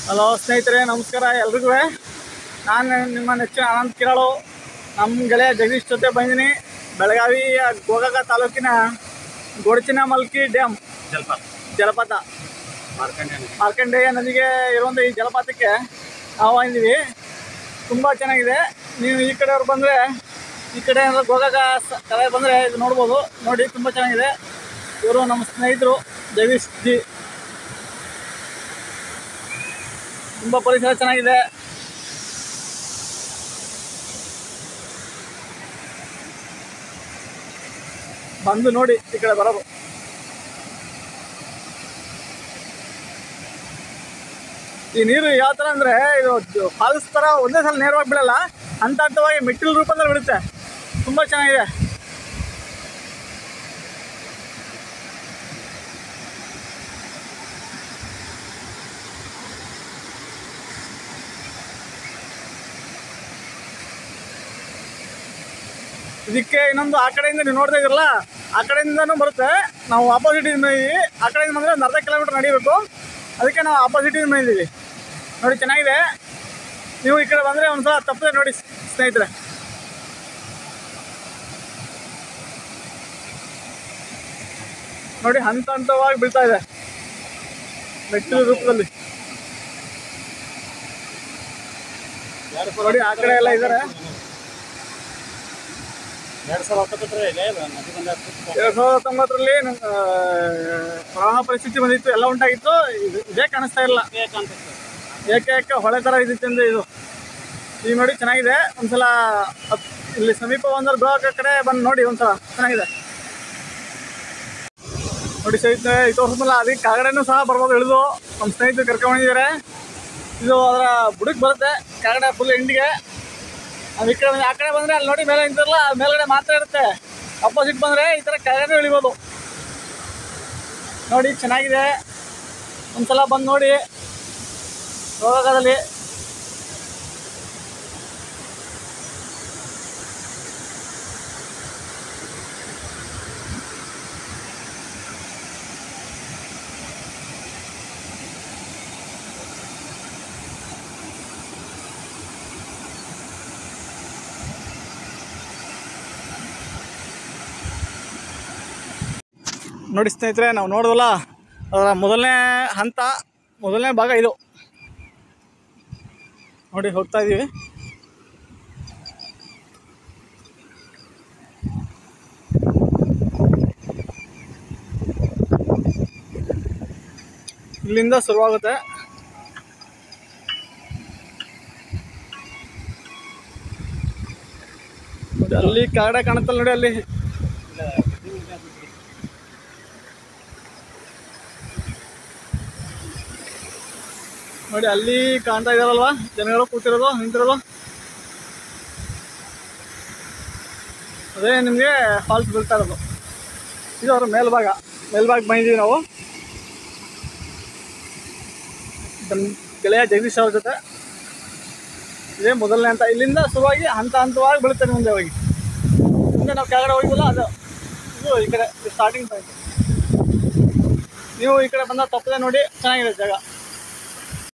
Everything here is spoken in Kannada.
ಹಲೋ ಸ್ನೇಹಿತರೆ ನಮಸ್ಕಾರ ಎಲ್ರಿಗೂ ನಾನು ನಿಮ್ಮ ನೆಚ್ಚಿನ ಅನಂತ್ ಕಿರಾಳು ನಮ್ಮ ಗೆಳೆಯ ಜಗದೀಶ್ ಜೊತೆ ಬಂದಿನಿ ಬೆಳಗಾವಿ ಗೋಕಾಕ ತಾಲೂಕಿನ ಗೊಡಚಿನ ಮಲ್ಕಿ ಡ್ಯಾಮ್ ಜಲಪಾತ ಜಲಪಾತ ಮಾರ್ಕಂಡೇಯ ಮಾರ್ಕಂಡೇಯ ನದಿಗೆ ಇರುವಂಥ ಈ ಜಲಪಾತಕ್ಕೆ ನಾವು ಬಂದಿದ್ದೀವಿ ತುಂಬ ಚೆನ್ನಾಗಿದೆ ನೀವು ಈ ಕಡೆಯವ್ರು ಬಂದರೆ ಈ ಕಡೆ ಅಂದ್ರೆ ಗೋಕಾಕ ಸ- ಕಡೆ ಬಂದರೆ ಇದು ನೋಡ್ಬೋದು ನೋಡಿ ತುಂಬ ಚೆನ್ನಾಗಿದೆ ಇವರು ನಮ್ಮ ಸ್ನೇಹಿತರು ಜಗದೀಶ್ ಜಿ ತುಂಬ ಪರಿಸರ ಚೆನ್ನಾಗಿದೆ ಬಂದು ನೋಡಿ ಈ ಕಡೆ ಬರೋದು ಈ ನೀರು ಯಾವ ಥರ ಅಂದರೆ ಇದು ಫಾಲ್ಸ್ ಥರ ಒಂದೇ ಸಲ ನೇರವಾಗಿ ಬೀಳಲ್ಲ ಹಂತ ಹಂತವಾಗಿ ಮೆಟ್ಟಿಲು ರೂಪದಲ್ಲಿ ಬೀಳುತ್ತೆ ತುಂಬ ಚೆನ್ನಾಗಿದೆ ಇದಕ್ಕೆ ಇನ್ನೊಂದು ಆ ಕಡೆಯಿಂದ ನೀವು ನೋಡ್ತಾ ಇದ್ರಲ್ಲ ಆ ಕಡೆಯಿಂದನೂ ಬರುತ್ತೆ ನಾವು ಆಪೋಸಿಟ್ ಇದ್ದೀವಿ ಆ ಕಡೆಯಿಂದ ಬಂದರೆ ಒಂದು ಅರ್ಧ ಕಿಲೋಮೀಟರ್ ನಡಿಬೇಕು ಅದಕ್ಕೆ ನಾವು ಆಪೋಸಿಟ್ ಬಂದಿದ್ದೀವಿ ನೋಡಿ ಚೆನ್ನಾಗಿದೆ ನೀವು ಈ ಕಡೆ ಬಂದರೆ ಒಂದ್ಸಲ ತಪ್ಪದೆ ನೋಡಿ ಸ್ನೇಹಿತರೆ ನೋಡಿ ಹಂತ ಹಂತವಾಗಿ ಬೀಳ್ತಾ ಇದೆ ಮೆಟ್ಟಿಲು ರೂಪದಲ್ಲಿ ನೋಡಿ ಆ ಕಡೆ ಎಲ್ಲ ಇದ್ದಾರೆ ಎರಡು ಸಾವಿರ ಹತ್ತೊಂಬತ್ತರ ಇದೆ ನದಿ ಬಂದ ಎರಡ್ ಸಾವಿರದ ಹತ್ತೊಂಬತ್ತರಲ್ಲಿ ಪ್ರವಾಹ ಪರಿಸ್ಥಿತಿ ಬಂದಿತ್ತು ಎಲ್ಲ ಉಂಟಾಗಿತ್ತು ಇದು ಇದೇ ಕಾಣಿಸ್ತಾ ಇಲ್ಲ ಏಕೈಕ ಹೊಳೆ ಥರ ಇದ್ದಿತ್ತು ಅಂದ್ರೆ ಇದು ಈಗ ನೋಡಿ ಚೆನ್ನಾಗಿದೆ ಒಂದ್ಸಲ ಹತ್- ಇಲ್ಲಿ ಸಮೀಪ ಒಂದ್ರ ಗೋವಾಕ ಕಡೆ ಬಂದು ನೋಡಿ ಒಂದ್ಸಲ ಚೆನ್ನಾಗಿದೆ ನೋಡಿ ಸ್ನೇಹಿತರೆ ಇದು ತೋರಿಸಿದ್ಮೇಲೆ ಅದಕ್ಕೆ ಕೆಳಗಡೆನೂ ಸಹ ಬರ್ಬೋದು ಇಳಿದು ನಮ್ಮ ಸ್ನೇಹಿತರು ಕರ್ಕೊಂಡಿದ್ದಾರೆ ಇದು ಅದರ ಬುಡಕ್ಕೆ ಬರುತ್ತೆ ಕೆಳಗಡೆ ಫುಲ್ ಎಂಡಿಗೆ ನಾವು ಈ ಕಡೆ ಬಂದ್ರೆ- ಆ ಕಡೆ ಬಂದರೆ ಅಲ್ಲಿ ನೋಡಿ ಮೇಲೆ ನಿಂತಿರಲ್ಲ ಅಲ್ಲಿ ಮೇಲ್ಗಡೆ ಮಾತ್ರ ಇರುತ್ತೆ ಅಪೋಸಿಟ್ ಬಂದರೆ ಈ ಥರ ಕೆಳಗಡೆ ಇಳಿಬೋದು ನೋಡಿ ಚೆನ್ನಾಗಿದೆ ಒಂದ್ಸಲ ಬಂದು ನೋಡಿ ಗೋವಾಕದಲ್ಲಿ ನೋಡಿ ಸ್ನೇಹಿತರೆ ನಾವು ನೋಡಿದ್ವಲ್ಲ ಅದರ ಮೊದಲನೇ ಹಂತ ಮೊದಲನೇ ಭಾಗ ಇದು ನೋಡಿ ಹೋಗ್ತಾ ಇದ್ದೀವಿ ಇಲ್ಲಿಂದ ಶುರುವಾಗುತ್ತೆ ನೋಡಿ, ಅಲ್ಲಿ ಕೆಳಗಡೆ ಕಾಣುತ್ತಲ್ಲ ನೋಡಿ ಅಲ್ಲಿ ನೋಡಿ ಅಲ್ಲಿ ಕಾಣ್ತಾ ಇದಾರಲ್ವಾ ಜನಗಳು ಕೂತಿರೋದು ನಿಂತಿರೋದು ಅದೇ ನಿಮಗೆ ಫಾಲ್ಸ್ ಬೀಳ್ತಾ ಇರೋದು ಇದು ಅವ್ರ ಮೇಲ್ಭಾಗ ಮೇಲ್ಭಾಗ ಬಂದಿದ್ದೀವಿ ನಾವು ನಮ್ಮ ಗೆಳೆಯ ಜಗದೀಶ್ ಅವ್ರ ಜೊತೆ ಇದೇ ಮೊದಲನೇ ಹಂತ ಇಲ್ಲಿಂದ ಶುರುವಾಗಿ ಹಂತ ಹಂತವಾಗಿ ಬೀಳುತ್ತೆ ಮುಂದೆ ಹೋಗಿ ಮುಂದೆ ನಾವು ಕೆಳಗಡೆ ಹೋಗಿಲ್ಲ ಅದು ಇದು ಈ ಕಡೆ ಸ್ಟಾರ್ಟಿಂಗ್ ಪಾಯಿಂಟ್ ನೀವು ಈ ಕಡೆ ಬಂದ ತಪ್ಪದೆ ನೋಡಿ ಚೆನ್ನಾಗಿದೆ ಜಾಗ